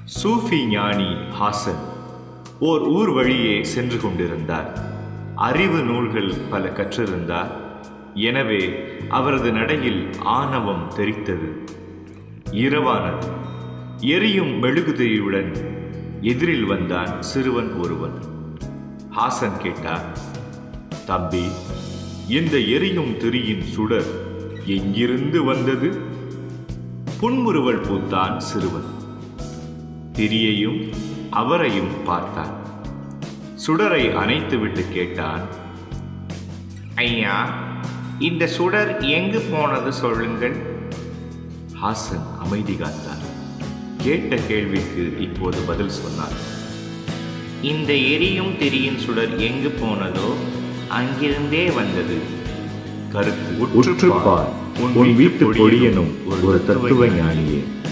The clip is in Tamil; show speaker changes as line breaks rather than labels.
சூஃபி ஞானி ஹாசன் ஓர் ஊர் வழியே சென்று கொண்டிருந்தார் அறிவு நூல்கள் பல கற்றிருந்தார் எனவே அவரது நடையில் ஆணவம் தெரித்தது இரவானது எரியும் மெழுகுதிரியுடன் எதிரில் வந்தான் சிறுவன் ஒருவன் ஹாசன் கேட்டார் தம்பி இந்த எரியும் திரியின் சுடர் எங்கிருந்து வந்தது புன்முறுவல் பூத்தான் சிறுவன் திரியையும் அவரையும் பார்த்தான் சுடரை அணைத்துவிட்டு கேட்டான்
ஐயா இந்த சுடர் எங்கு போனது சொல்லுங்கள்
ஹாசன் அமைதி காத்தார் கேட்ட கேள்விக்கு இப்போது பதில் சொன்னார்
இந்த எரியும் திரியின் சுடர் எங்கு போனதோ அங்கிருந்தே வந்தது
கருத்து
உற்றுப்பார் உன் வீட்டு பொடியனும் ஒரு தத்துவ ஞானியே